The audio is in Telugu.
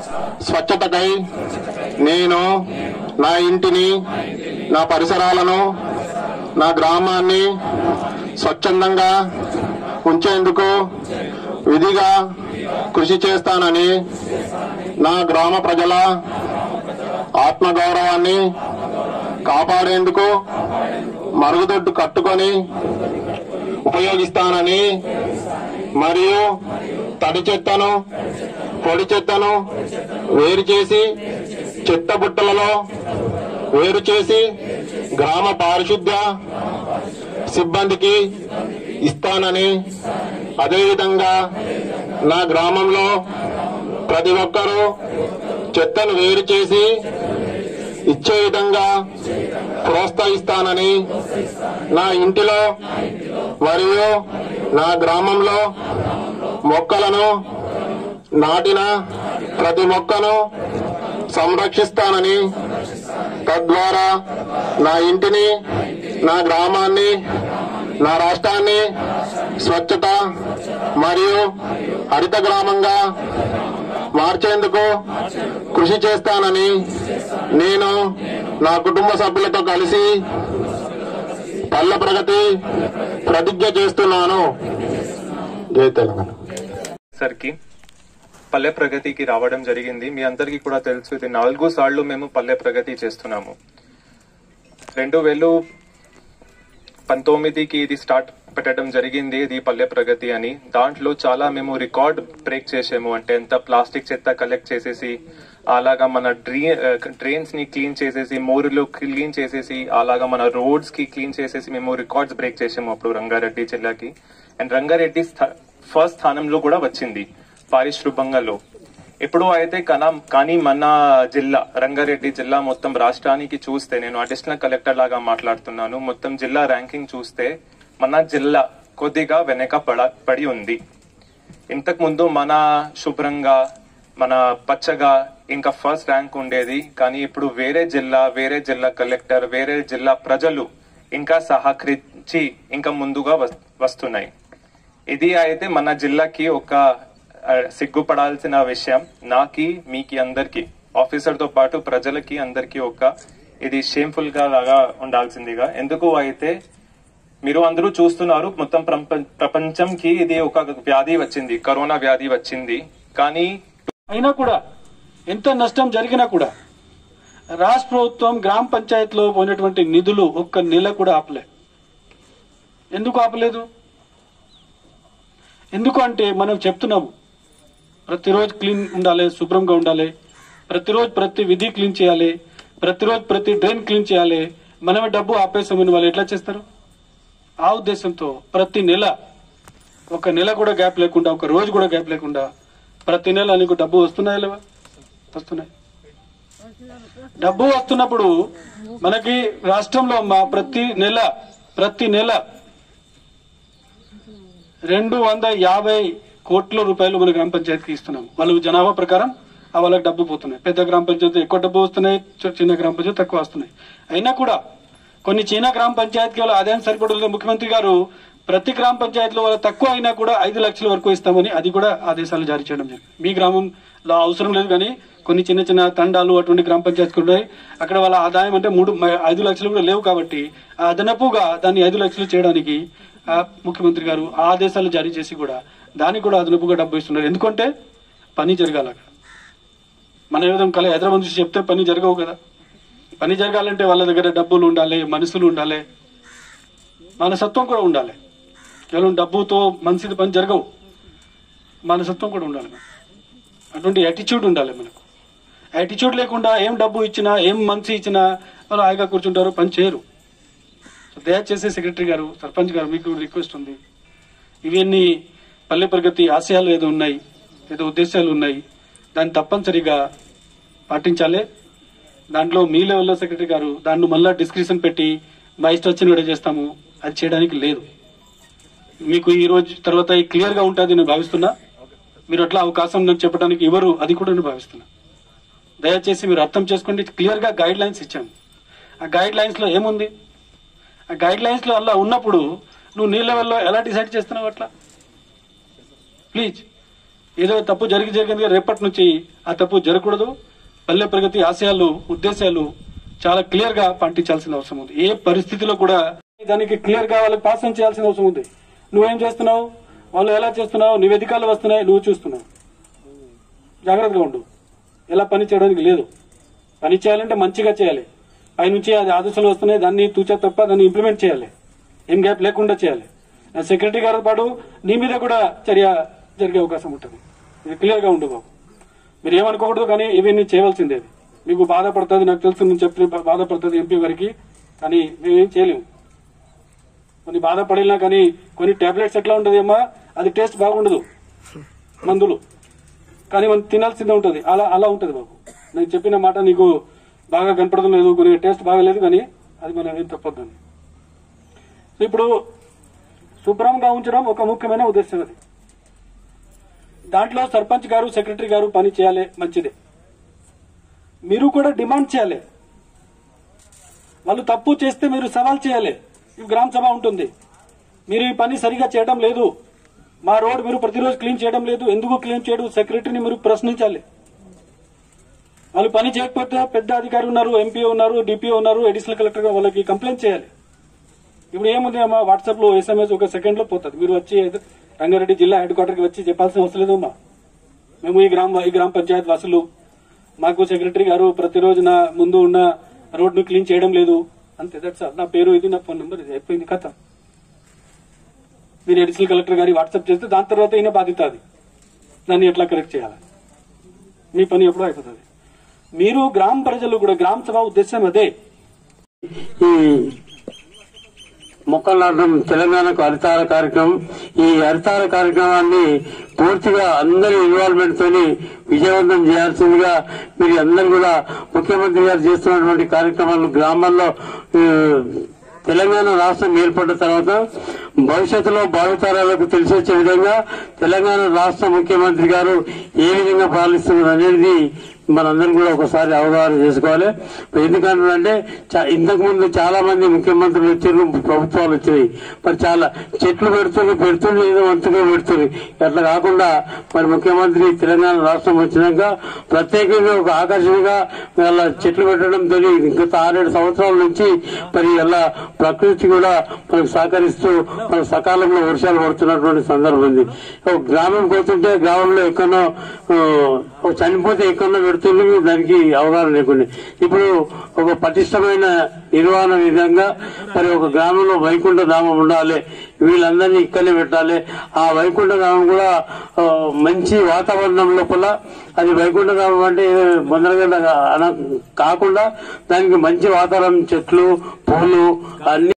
స్వచ్ఛతకై నేను నా ఇంటిని నా పరిసరాలను నా గ్రామాన్ని స్వచ్ఛందంగా ఉంచేందుకు విధిగా కృషి చేస్తానని నా గ్రామ ప్రజల ఆత్మగౌరవాన్ని కాపాడేందుకు మరుగుదొడ్డు కట్టుకొని ఉపయోగిస్తానని మరియు తడి చెత్తను పొడి చెత్తను వేరు చేసి చెత్త బుట్టలలో వేరు చేసి గ్రామ పారిశుద్ధ్య సిబ్బందికి ఇస్తానని అదేవిధంగా నా గ్రామంలో ప్రతి ఒక్కరూ చెత్తను వేరు చేసి ఇచ్చే విధంగా ప్రోత్సహిస్తానని నా ఇంటిలో మరియు నా గ్రామంలో మొక్కలను నాటిన ప్రతి మొక్కను సంరక్షిస్తానని తద్వారా నా ఇంటిని నా గ్రామాన్ని నా రాష్ట్రాన్ని స్వచ్ఛత మరియు హరిత గ్రామంగా మార్చేందుకు కృషి చేస్తానని నేను నా కుటుంబ సభ్యులతో కలిసి పల్లె ప్రగతి ప్రతిజ్ఞ చేస్తున్నాను జై తెలంగాణ సరికి పల్లె ప్రగతికి రావడం జరిగింది మీ అందరికీ కూడా తెలుసు ఇది నాలుగు సార్లు మేము పల్లె ప్రగతి చేస్తున్నాము రెండు వేలు పంతొమ్మిదికి ఇది స్టార్ట్ పెట్టడం జరిగింది ఇది పల్లె ప్రగతి అని దాంట్లో చాలా మేము రికార్డ్ బ్రేక్ చేసాము అంటే ఎంత ప్లాస్టిక్ చెత్త కలెక్ట్ చేసేసి అలాగా మన డ్రీ డ్రైన్స్ ని క్లీన్ చేసేసి మోరులు క్లీన్ చేసేసి అలాగా మన రోడ్స్ కి క్లీన్ చేసేసి మేము రికార్డ్స్ బ్రేక్ చేసాము అప్పుడు రంగారెడ్డి జిల్లాకి అండ్ రంగారెడ్డి ఫస్ట్ స్థానంలో కూడా వచ్చింది పారిశుభ్రంగాలో ఇప్పుడు అయితే కనా కానీ మన జిల్లా రంగారెడ్డి జిల్లా మొత్తం రాష్ట్రానికి చూస్తే నేను అడిషనల్ కలెక్టర్ లాగా మాట్లాడుతున్నాను మొత్తం జిల్లా ర్యాంకింగ్ చూస్తే మన జిల్లా కొద్దిగా వెనక పడ పడి ఉంది ఇంతకు ముందు మన శుభ్రంగా మన పచ్చగా ఇంకా ఫస్ట్ ర్యాంక్ ఉండేది కానీ ఇప్పుడు వేరే జిల్లా వేరే జిల్లా కలెక్టర్ వేరే జిల్లా ప్రజలు ఇంకా సహకరించి ఇంకా ముందుగా వస్- వస్తున్నాయి ఇది అయితే మన జిల్లాకి ఒక ఆ, సిగ్గుపడాల్సిన విషయం నాకి మీకి అందరికి ఆఫీసర్ తో పాటు ప్రజలకి అందరికి ఒక ఇది షేమ్ఫుల్ గా లాగా ఉండాల్సిందిగా ఎందుకు అయితే మీరు అందరూ చూస్తున్నారు మొత్తం ప్రపంచ- ప్రపంచంకి ఇది ఒక వ్యాధి వచ్చింది కరోనా వ్యాధి వచ్చింది కానీ అయినా కూడా ఎంత నష్టం జరిగినా కూడా రాష్ట్ర ప్రభుత్వం గ్రామ పంచాయతీలో పోయినటువంటి నిధులు ఒక్క నెల కూడా ఆపలే ఎందుకు ఆపలేదు ఎందుకు అంటే మనం చెప్తున్నాము ప్రతిరోజు క్లీన్ ఉండాలి శుభ్రంగా ఉండాలి ప్రతిరోజు ప్రతి విధి క్లీన్ చేయాలి ప్రతిరోజు ప్రతి డ్రైన్ క్లీన్ చేయాలి మనమే డబ్బు ఆపేసామని వాళ్ళు ఎట్లా చేస్తారు ఆ ఉద్దేశంతో ప్రతి నెల ఒక నెల కూడా గ్యాప్ లేకుండా ఒక రోజు కూడా గ్యాప్ లేకుండా ప్రతి నెల నీకు డబ్బు వస్తున్నాయా లేవా వస్తున్నాయి డబ్బు వస్తున్నప్పుడు మనకి రాష్ట్రంలో మా ప్రతి నెల ప్రతి నెల రెండు వంద యాభై కోట్ల రూపాయలు మన గ్రామ పంచాయతీకి ఇస్తున్నాం వాళ్ళు జనాభా ప్రకారం ఆ వాళ్ళకి డబ్బు పోతున్నాయి పెద్ద గ్రామ పంచాయతీ ఎక్కువ డబ్బు వస్తున్నాయి చి- చిన్న గ్రామ పంచాయతీ తక్కువ వస్తున్నాయి అయినా కూడా కొన్ని చిన్న గ్రామ పంచాయతీకి వాళ్ళ ఆదాయం సరిపడలేదు ముఖ్యమంత్రి గారు ప్రతి గ్రామ పంచాయతీలో వాళ్ళ తక్కువ అయినా కూడా ఐదు లక్షల వరకు ఇస్తామని అది కూడా ఆదేశాలు జారీ చేయడం జరిగింది మీ గ్రామంలో అవసరం లేదు కానీ కొన్ని చిన్న చిన్న తండాలు అటువంటి గ్రామ పంచాయతీలు ఉన్నాయి అక్కడ వాళ్ళ ఆదాయం అంటే మూడు మ- ఐదు లక్షలు కూడా లేవు కాబట్టి ఆ అదనపుగా దాన్ని ఐదు లక్షలు చేయడానికి ఆ ముఖ్యమంత్రి గారు ఆ ఆదేశాలు జారీ చేసి కూడా దానికి కూడా అదనపుగా డబ్బు ఇస్తున్నారు ఎందుకంటే పని జరగాలి అక్కడ మన ఏ విధంగా కల హైదరాబాద్ నుంచి చెప్తే పని జరగవు కదా పని జరగాలంటే వాళ్ళ దగ్గర డబ్బులు ఉండాలి మనుషులు ఉండాలి మనసత్వం కూడా ఉండాలి కేవలం డబ్బుతో మనిషిది పని జరగవు మనసత్వం కూడా ఉండాలి మనకు. అటువంటి యాటిట్యూడ్ ఉండాలి మనకు యాటిట్యూడ్ లేకుండా ఏం డబ్బు ఇచ్చినా ఏం మనిషి ఇచ్చినా వాళ్ళు హాయిగా కూర్చుంటారు పని చేయరు సో దయచేసి సెక్రటరీ గారు సర్పంచ్ గారు మీకు రిక్వెస్ట్ ఉంది ఇవన్నీ పల్లె ప్రగతి ఆశయాలు ఏదో ఉన్నాయి ఏదో ఉద్దేశాలు ఉన్నాయి దాన్ని తప్పనిసరిగా పాటించాలి దాంట్లో మీ లెవెల్లో సెక్రటరీ గారు దాన్ని మళ్ళా డిస్క్రిప్షన్ పెట్టి మా ఇష్టం వచ్చిన కూడా చేస్తాము అది చేయడానికి లేదు మీకు ఈ రోజు తర్వాత క్లియర్ గా ఉంటుంది నేను భావిస్తున్నా మీరు అట్లా అవకాశం నాకు చెప్పడానికి ఇవ్వరు అది కూడా నేను భావిస్తున్నా దయచేసి మీరు అర్థం చేసుకోండి క్లియర్ గా గైడ్ లైన్స్ ఇచ్చాము ఆ గైడ్ లైన్స్ లో ఏముంది ఆ గైడ్ లైన్స్ లో అలా ఉన్నప్పుడు నువ్వు నీ లెవెల్లో ఎలా డిసైడ్ చేస్తున్నావు అట్లా ప్లీజ్ ఏదో తప్పు జరిగి జరిగింది కదా, రేపటి నుంచి ఆ తప్పు జరగకూడదు పల్లె ప్రగతి ఆశయాలు ఉద్దేశాలు చాలా క్లియర్ గా పాటించాల్సిన అవసరం ఉంది ఏ పరిస్థితిలో కూడా దానికి క్లియర్ గా వాళ్ళకి పాసం చేయాల్సిన అవసరం ఉంది నువ్వేం చేస్తున్నావు వాళ్ళు ఎలా చేస్తున్నావు నివేదికలు వస్తున్నాయి నువ్వు చూస్తున్నావు జాగ్రత్తగా ఉండు ఎలా పని చేయడానికి లేదు పని చేయాలంటే మంచిగా చేయాలి పైనుంచి అది ఆదేశాలు వస్తున్నాయి దాన్ని తూచా తప్ప దాన్ని ఇంప్లిమెంట్ చేయాలి ఏం గ్యాప్ లేకుండా చేయాలి ఆ సెక్రటరీ గారితో పాటు నీ మీద కూడా చర్య జరిగే అవకాశం ఉంటుంది ఇది క్లియర్ గా ఉండు బాబు మీరు ఏమనుకోకూడదు కానీ ఇవి నేను చేయవలసిందే ఇది. మీకు బాధపడుతుంది నాకు తెలుసు నేను చెప్పి బాధపడుతుంది ఎంపీ గారికి కానీ మేమేం చేయలేము కొన్ని బాధపడినా కానీ కొన్ని టాబ్లెట్స్ ఎట్లా ఉంటుంది అమ్మా అది టేస్ట్ బాగుండదు మందులు కానీ మనం తినాల్సిందే ఉంటుంది అలా అలా ఉంటుంది బాబు నేను చెప్పిన మాట నీకు బాగా కనపడడం లేదు కొన్ని టేస్ట్ బాగలేదు కానీ అది మనం ఏం తప్పొద్దని సో ఇప్పుడు శుభ్రంగా ఉంచడం ఒక ముఖ్యమైన ఉద్దేశం అది దాంట్లో సర్పంచ్ గారు సెక్రటరీ గారు పని చేయాలి మంచిదే మీరు కూడా డిమాండ్ చేయాలి వాళ్ళు తప్పు చేస్తే మీరు సవాల్ చేయాలి ఈ గ్రామ సభ ఉంటుంది మీరు ఈ పని సరిగా చేయడం లేదు మా రోడ్ మీరు ప్రతిరోజు క్లీన్ చేయడం లేదు ఎందుకు క్లీన్ చేయడం సెక్రటరీని మీరు ప్రశ్నించాలి వాళ్ళు పని చేయకపోతే పెద్ద అధికారి ఉన్నారు ఎంపీ ఉన్నారు డిపిఓ ఉన్నారు అడిషనల్ కలెక్టర్ గా వాళ్ళకి కంప్లైంట్ చేయాలి ఇప్పుడు ఏముంది అమ్మా వాట్సాప్ లో ఎస్ఎంఎస్ ఒక సెకండ్ లో పోతుంది మీరు వచ్చి రంగారెడ్డి జిల్లా హెడ్ క్వార్టర్ కి వచ్చి చెప్పాల్సిన అవసరం లేదు అమ్మా మేము ఈ గ్రామ ఈ గ్రామ పంచాయత్ వాసులు మాకు సెక్రటరీ గారు ప్రతిరోజు నా ముందు ఉన్న రోడ్ ను క్లీన్ చేయడం లేదు అంతే దట్స్ ఆల్. నా పేరు ఇది నా ఫోన్ నెంబర్ ఇది అయిపోయింది కథ మీరు అడిషనల్ కలెక్టర్ గారి వాట్సాప్ చేస్తే దాని తర్వాత ఈయన బాధ్యత అది దాన్ని ఎట్లా కరెక్ట్ చేయాలి మీ పని ఎప్పుడో అయిపోతుంది మీరు గ్రామ ప్రజలు కూడా గ్రామ సభ ఉద్దేశం అదే ఈ మొక్కలు నాటడం తెలంగాణకు హరితార కార్యక్రమం ఈ హరితార కార్యక్రమాన్ని పూర్తిగా అందరి ఇన్వాల్వ్మెంట్ తోని విజయవంతం చేయాల్సిందిగా మీరు అందరూ కూడా ముఖ్యమంత్రి గారు చేస్తున్నటువంటి కార్యక్రమాలు గ్రామాల్లో ఆ, తెలంగాణ రాష్ట్రం ఏర్పడిన తర్వాత భవిష్యత్తులో భావితరాలకు తెలిసి వచ్చే విధంగా తెలంగాణ రాష్ట్ర ముఖ్యమంత్రి గారు ఏ విధంగా పాలిస్తున్నారు అనేది మనందరం కూడా ఒకసారి అవగాహన చేసుకోవాలి ఎందుకంటే ఇంతకు ముందు చాలా మంది ముఖ్యమంత్రులు వచ్చారు ప్రభుత్వాలు వచ్చినాయి మరి చాలా చెట్లు పెడుతుంది పెడుతుంది ఏదో వంతుగా పెడుతుంది అట్లా కాకుండా మరి ముఖ్యమంత్రి తెలంగాణ రాష్ట్రం వచ్చినాక ప్రత్యేకంగా ఒక ఆకర్షణగా వాళ్ళ చెట్లు పెట్టడంతో గత ఆరేడు సంవత్సరాల నుంచి మరి ఇలా ప్రకృతి కూడా మనకు సహకరిస్తూ మనకు సకాలంలో వర్షాలు పడుతున్నటువంటి సందర్భం ఉంది ఒక గ్రామం పోతుంటే గ్రామంలో ఎక్కడో ఆ, ఒక చనిపోతే ఎక్కడో పెడుతుంది దానికి అవగాహన లేకుండా ఇప్పుడు ఒక పటిష్టమైన నిర్వహణ విధంగా మరి ఒక గ్రామంలో వైకుంఠ ధామం ఉండాలి వీళ్ళందరినీ ఇక్కడనే పెట్టాలి ఆ వైకుంఠ ధామం కూడా ఆ, మంచి వాతావరణం లోపల అది వైకుంఠ ధామం అంటే బొందరగడ్డ అన కాకుండా దానికి మంచి వాతావరణం చెట్లు పూలు అన్ని